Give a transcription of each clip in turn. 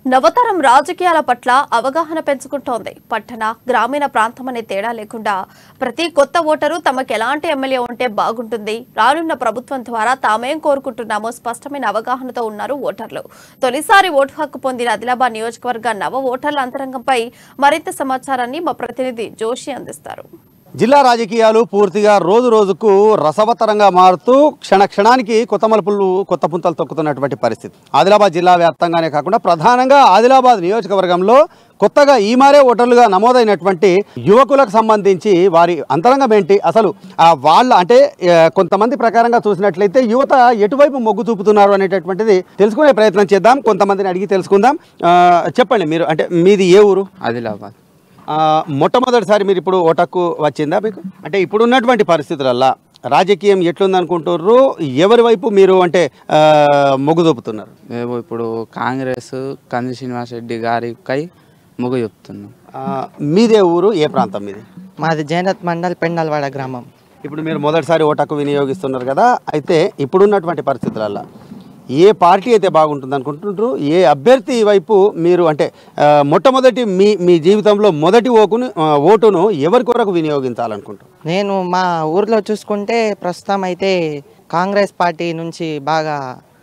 నవతరం రాజకీయాల పట్ల అవగాహన పెంచుకుంటోంది పట్టణ గ్రామీణ ప్రాంతమనే తేడా లేకుండా ప్రతి కొత్త ఓటరు తమకు ఎలాంటి ఎమ్మెల్యే ఉంటే బాగుంటుంది రానున్న ప్రభుత్వం ద్వారా తామేం కోరుకుంటున్నామో స్పష్టమైన అవగాహనతో ఉన్నారు ఓటర్లు తొలిసారి ఓటు హక్కు పొందిన ఆదిలాబాద్ నియోజకవర్గ నవ ఓటర్ల అంతరంగంపై మరింత సమాచారాన్ని మా ప్రతినిధి జోషి అందిస్తారు జిల్లా రాజకీయాలు పూర్తిగా రోజు రోజుకు రసవత్తరంగా మారుతూ క్షణ క్షణానికి కొత్త మలుపులు కొత్త పుంతలు తొక్కుతున్నటువంటి పరిస్థితి ఆదిలాబాద్ జిల్లా వ్యాప్తంగానే కాకుండా ప్రధానంగా ఆదిలాబాద్ నియోజకవర్గంలో కొత్తగా ఈ మారే ఓటర్లుగా నమోదైనటువంటి యువకులకు సంబంధించి వారి అంతరంగం ఏంటి అసలు ఆ వాళ్ళ అంటే ఆ, కొంతమంది ప్రకారంగా చూసినట్లయితే యువత ఎటువైపు మొగ్గు చూపుతున్నారు అనేటటువంటిది తెలుసుకునే ప్రయత్నం చేద్దాం కొంతమందిని అడిగి తెలుసుకుందాం ఆ, చెప్పండి మీరు అంటే మీది ఏ ఊరు ఆదిలాబాద్ ఆ, మొట్టమొదటిసారి మీరు ఇప్పుడు ఓటక్కు వచ్చిందా మీకు అంటే ఇప్పుడు ఉన్నటువంటి పరిస్థితులల్లా రాజకీయం ఎట్లుందనుకుంటుర్రు ఎవరి వైపు మీరు అంటే ఆ, మొగ్గు చూపుతున్నారు మేము ఇప్పుడు కాంగ్రెస్ కంది శ్రీనివాస్ రెడ్డి గారికై ముగ్గు చెప్తున్నాం ఆ, మీదే ఊరు ఏ ప్రాంతం మీది మాది జైనత్ మండల్ పెండల్వాడ గ్రామం ఇప్పుడు మీరు మొదటిసారి ఓటక్కు వినియోగిస్తున్నారు కదా అయితే ఇప్పుడున్నటువంటి పరిస్థితులల్లా ఏ పార్టీ అయితే బాగుంటుంది అనుకుంటున్నారు ఏ అభ్యర్థి వైపు మీరు అంటే ఆ, మొట్టమొదటి మీ మీ జీవితంలో మొదటి ఓటును ఆ, ఓటును ఎవరి కొరకు వినియోగించాలనుకుంటున్నారు నేను మా ఊర్లో చూసుకుంటే ప్రస్తుతం అయితే కాంగ్రెస్ పార్టీ నుంచి బాగా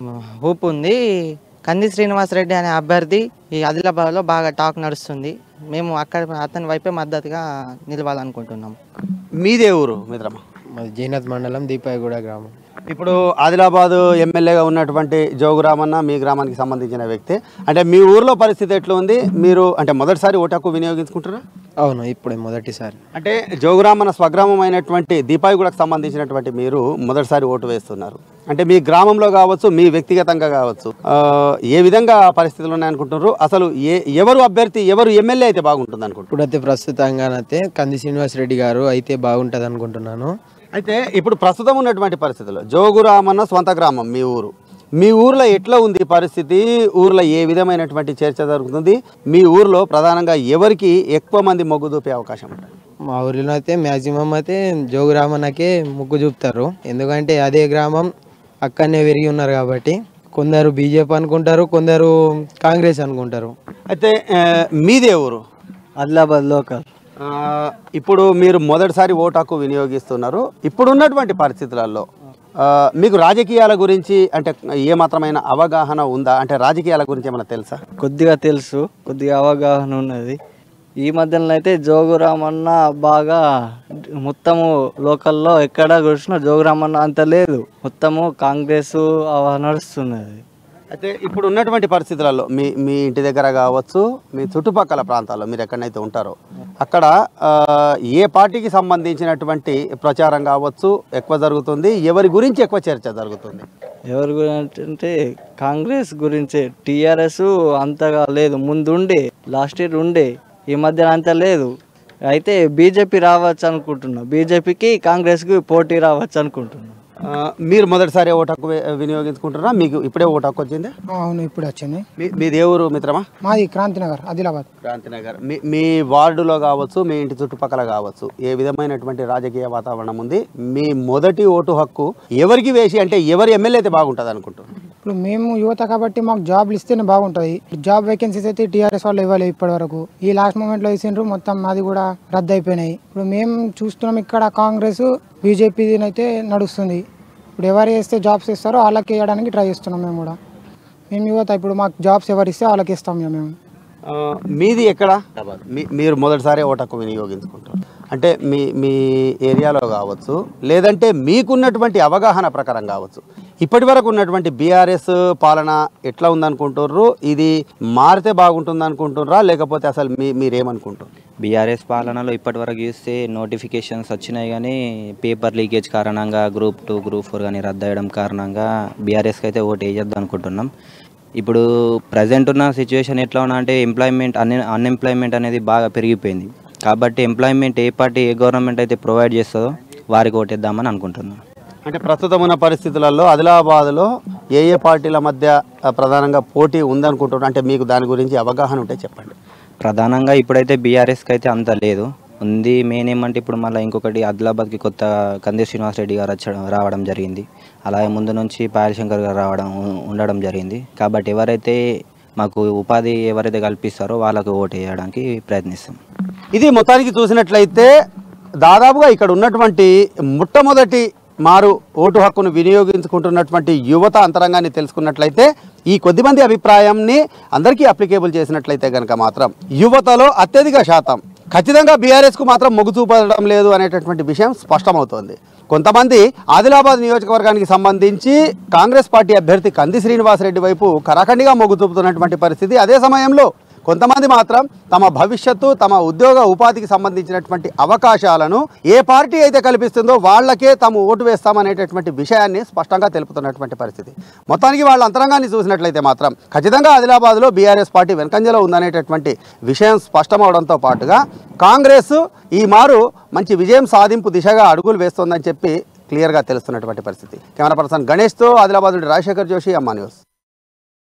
ఊపు ఉంది కంది శ్రీనివాస్ రెడ్డి అనే అభ్యర్థి ఈ ఆదిలాబాద్లో బాగా టాక్ నడుస్తుంది మేము అక్కడ అతని వైపే మద్దతుగా నిలవాలనుకుంటున్నాం మీదే ఊరు మిత్రమా మాది జైనత్ మండలం దీపాయగూడ గ్రామం ఇప్పుడు ఆదిలాబాద్ ఎమ్మెల్యేగా ఉన్నటువంటి జోగురామన్న మీ గ్రామానికి సంబంధించిన వ్యక్తి అంటే మీ ఊర్లో పరిస్థితి ఎట్లా ఉంది మీరు అంటే మొదటిసారి ఓటాకు వినియోగించుకుంటారా అవును ఇప్పుడే మొదటిసారి అంటే జోగురామన్న స్వగ్రామం అయినటువంటి దీపాయిగూడకు సంబంధించినటువంటి మీరు మొదటిసారి ఓటు వేస్తున్నారు అంటే మీ గ్రామంలో కావచ్చు మీ వ్యక్తిగతంగా కావచ్చు ఆ, ఏ విధంగా పరిస్థితులు ఉన్నాయనుకుంటున్నారు అసలు ఏ ఎవరు అభ్యర్థి ఎవరు ఎమ్మెల్యే అయితే బాగుంటుంది అనుకుంటున్నారు ఇప్పుడైతే ప్రస్తుతంగానైతే కంది శ్రీనివాస్ రెడ్డి గారు అయితే బాగుంటుంది అనుకుంటున్నాను అయితే ఇప్పుడు ప్రస్తుతం ఉన్నటువంటి పరిస్థితుల్లో జోగురామన్న స్వంత గ్రామం మీ ఊరు మీ ఊర్లో ఎట్లా ఉంది పరిస్థితి ఊర్లో ఏ విధమైనటువంటి చర్చ జరుగుతుంది మీ ఊర్లో ప్రధానంగా ఎవరికి ఎక్కువ మంది మొగ్గు చూపే అవకాశం ఉంటుంది మా ఊరిలో అయితే మ్యాక్సిమం అయితే జోగురామన్నకే ముగ్గు చూపుతారు ఎందుకంటే అదే గ్రామం అక్కడనే పెరిగి ఉన్నారు కాబట్టి కొందరు బీజేపీ అనుకుంటారు కొందరు కాంగ్రెస్ అనుకుంటారు అయితే ఆ, మీదే ఊరు ఆదిలాబాద్ లోకల్ ఆ, ఇప్పుడు మీరు మొదటిసారి ఓటు హక్కు వినియోగిస్తున్నారు ఇప్పుడు ఉన్నటువంటి పరిస్థితులలో ఆ, మీకు రాజకీయాల గురించి అంటే ఏ మాత్రమైన అవగాహన ఉందా అంటే రాజకీయాల గురించి ఏమైనా తెలుసా కొద్దిగా తెలుసు కొద్దిగా అవగాహన ఉన్నది ఈ మధ్యలో అయితే జోగురామన్న బాగా మొత్తము లోకల్లో ఎక్కడ చూసినా జోగురామన్న అంత లేదు మొత్తము కాంగ్రెస్ అవ నడుస్తున్నది అయితే ఇప్పుడు ఉన్నటువంటి పరిస్థితులలో మీ మీ ఇంటి దగ్గర కావచ్చు మీ చుట్టుపక్కల ప్రాంతాల్లో మీరు ఎక్కడైతే ఉంటారో అక్కడ ఆ, ఏ పార్టీకి సంబంధించినటువంటి ప్రచారం కావచ్చు ఎక్కువ జరుగుతుంది ఎవరి గురించి ఎక్కువ చర్చ జరుగుతుంది ఎవరి గురించి అంటే కాంగ్రెస్ గురించే టీఆర్ఎస్ అంతగా లేదు ముందుండే లాస్ట్ ఇయర్ ఉండే ఈ మధ్యన అంత లేదు అయితే బీజేపీ రావచ్చు అనుకుంటున్నా బీజేపీకి కాంగ్రెస్కి పోటీ రావచ్చు అనుకుంటున్నా ఆ, మీరు మొదటిసారి ఓటు హక్కు వి- వినియోగించుకుంటారా మీకు ఇప్పుడే ఓటు హక్కు వచ్చింది అవును ఇప్పుడు వచ్చింది మీ మీది ఏ ఊరు మిత్రమా మాది క్రాంతినగర్ ఆదిలాబాద్ క్రాంతినగర్ మీ మీ వార్డులో కావచ్చు మీ ఇంటి చుట్టుపక్కల కావచ్చు ఏ విధమైనటువంటి రాజకీయ వాతావరణం ఉంది మీ మొదటి ఓటు హక్కు ఎవరికి వేసి అంటే ఎవరి ఎమ్మెల్యే అయితే బాగుంటుంది అనుకుంటున్నారు ఇప్పుడు మేము యువత కాబట్టి మాకు జాబ్లు ఇస్తేనే బాగుంటుంది జాబ్ వేకెన్సీస్ అయితే టీఆర్ఎస్ వాళ్ళు ఇవ్వలేదు ఇప్పటి వరకు ఈ లాస్ట్ మూమెంట్ లో ఇచ్చిండ్రు మొత్తం అది కూడా రద్దు అయిపోయినాయి ఇప్పుడు మేము చూస్తున్నాం ఇక్కడ కాంగ్రెస్ బీజేపీ అయితే నడుస్తుంది ఇప్పుడు ఎవరు వేస్తే జాబ్స్ ఇస్తారో వాళ్ళకి వేయడానికి ట్రై చేస్తున్నాం మేము కూడా మేము యువత ఇప్పుడు మాకు జాబ్స్ ఎవరు ఇస్తే వాళ్ళకి ఇస్తాం ఇక మేము ఆ, మీది ఎక్కడ మీ మీరు మొదటిసారి ఓటు హక్కు వినియోగించుకుంటారు అంటే మీ మీ ఏరియాలో కావచ్చు లేదంటే మీకున్నటువంటి అవగాహన ప్రకారం కావచ్చు ఇప్పటి వరకు ఉన్నటువంటి బీఆర్ఎస్ పాలన ఎట్లా ఉందనుకుంటుర్రు ఇది మారితే బాగుంటుంది అనుకుంటుర్రా లేకపోతే అసలు మీ మీరేమనుకుంటారు బీఆర్ఎస్ పాలనలో ఇప్పటివరకు చూస్తే నోటిఫికేషన్స్ వచ్చినాయి కానీ పేపర్ లీకేజ్ కారణంగా గ్రూప్ టూ గ్రూప్ ఫోర్ కానీ రద్దు అయ్యడం కారణంగా బీఆర్ఎస్కి అయితే ఓటు వేయొద్దు అనుకుంటున్నాం ఇప్పుడు ప్రజెంట్ ఉన్న సిచ్యువేషన్ ఎట్లా ఉన్నా అంటే ఎంప్లాయ్మెంట్ అన్ అన్ఎంప్లాయ్మెంట్ అనేది బాగా పెరిగిపోయింది కాబట్టి ఎంప్లాయ్మెంట్ ఏ పార్టీ ఏ గవర్నమెంట్ అయితే ప్రొవైడ్ చేస్తుందో వారికి ఓటేద్దామని అనుకుంటున్నాం అంటే ప్రస్తుతం ఉన్న పరిస్థితులలో ఆదిలాబాద్లో ఏ ఏ పార్టీల మధ్య ఆ, ప్రధానంగా పోటీ ఉందనుకుంటున్నారు అంటే మీకు దాని గురించి అవగాహన ఉంటే చెప్పండి ప్రధానంగా ఇప్పుడైతే బీఆర్ఎస్కి అయితే అంత లేదు ఉంది మెయిన్ ఏమంటే ఇప్పుడు మళ్ళీ ఇంకొకటి ఆదిలాబాద్కి కొత్త కంది శ్రీనివాస్ రెడ్డి గారు వచ్చడం రావడం జరిగింది అలాగే ముందు నుంచి పాయల్ శంకర్ గారు రావడం ఉ- ఉండడం జరిగింది కాబట్టి ఎవరైతే మాకు ఉపాధి ఎవరైతే కల్పిస్తారో వాళ్ళకు ఓటు వేయడానికి ప్రయత్నిస్తాం ఇది మొత్తానికి చూసినట్లయితే దాదాపుగా ఇక్కడ ఉన్నటువంటి మొట్టమొదటి మారు ఓటు హక్కును వినియోగించుకుంటున్నటువంటి యువత అంతరంగాన్ని తెలుసుకున్నట్లయితే ఈ కొద్దిమంది అభిప్రాయంని అందరికీ అప్లికేబుల్ చేసినట్లయితే కనుక మాత్రం యువతలో అత్యధిక శాతం ఖచ్చితంగా బీఆర్ఎస్కు మాత్రం మొగ్గు చూపడం లేదు అనేటటువంటి విషయం స్పష్టమవుతోంది కొంతమంది ఆదిలాబాద్ నియోజకవర్గానికి సంబంధించి కాంగ్రెస్ పార్టీ అభ్యర్థి కంది శ్రీనివాసరెడ్డి వైపు కరాఖండిగా మొగ్గు చూపుతున్నటువంటి పరిస్థితి అదే సమయంలో కొంతమంది మాత్రం తమ భవిష్యత్తు తమ ఉద్యోగ ఉపాధికి సంబంధించినటువంటి అవకాశాలను ఏ పార్టీ అయితే కల్పిస్తుందో వాళ్ళకే తాము ఓటు వేస్తామనేటటువంటి విషయాన్ని స్పష్టంగా తెలుపుతున్నటువంటి పరిస్థితి మొత్తానికి వాళ్ళ అంతరంగాన్ని చూసినట్లయితే మాత్రం ఖచ్చితంగా ఆదిలాబాద్లో బీఆర్ఎస్ పార్టీ వెనకంజలో ఉందనేటటువంటి విషయం స్పష్టమవడంతో పాటుగా కాంగ్రెస్ ఈ మారు మంచి విజయం సాధింపు దిశగా అడుగులు వేస్తోందని చెప్పి క్లియర్గా తెలుస్తున్నటువంటి పరిస్థితి కెమెరా పర్సన్ గణేష్తో ఆదిలాబాద్ నుండి రాజశేఖర్ జోషి అమ్మా న్యూస్